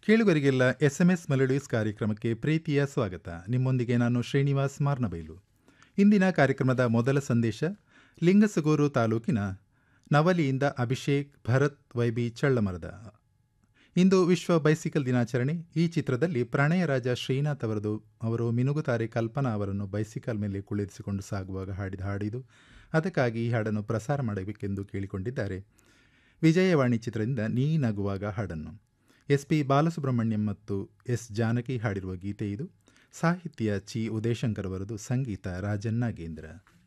ಕೇಳುಗರಿಗೆಲ್ಲ S M S melodies ಕಾರ್ಯಕ್ರಮಕ್ಕೆ ಪ್ರೀತಿಯ ಸ್ವಾಗತ ನಿಮ್ಮೊಂದಿಗೆ ನಾನು ಶ್ರೀನಿವಾಸ್ ಮಾರ್ನಬೈಲು ಇಂದಿನ ಕಾರ್ಯಕ್ರಮದ ಮೊದಲ ಸಂದೇಶ ಲಿಂಗಸಗೂರು ತಾಲೂಕಿನ ನವಲಿಯಿಂದ ಅಭಿಷೇಕ್ ಭರತ್ ವೈಬಿ ಚಳ್ಳಮರದ ಇಂದು ವಿಶ್ವ ಬೈಸಿಕಲ್ ದಿನಾಚರಣೆ ಈ ಚಿತ್ರದಲ್ಲಿ ಪ್ರಣಯ ರಾಜ ಶ್ರೀನಾಥ್ ಅವರದು ಅವರು ಮಿನುಗುತಾರೆ ಕಲ್ಪನಾ ಅವರನ್ನು ಬೈಸಿಕಲ್ ಮೇಲೆ ಕುಳ್ಳಿರಿಸಿಕೊಂಡು ಸಾಗುವಾಗ ಹಾಡಿದ ಹಾಡಿದು ಅದಕ್ಕಾಗಿ ಈ ಹಾಡನ್ನು ಪ್ರಸಾರ ಮಾಡಬೇಕೆಂದು ಕೇಳಿಕೊಂಡಿದ್ದಾರೆ ವಿಜಯವಾಣಿ ಚಿತ್ರದಿಂದ ನೀ ನಗುವಾಗ ಹಾಡನ್ನು ಎಸ್ ಪಿ ಬಾಲಸುಬ್ರಹ್ಮಣ್ಯಂ ಮತ್ತು ಎಸ್ ಜಾನಕಿ ಹಾಡಿರುವ ಗೀತೆ ಇದು ಸಾಹಿತ್ಯ ಚಿ ಉದಯಶಂಕರ್ ಅವರದು ಸಂಗೀತ ರಾಜನ್ ನಾಗೇಂದ್ರ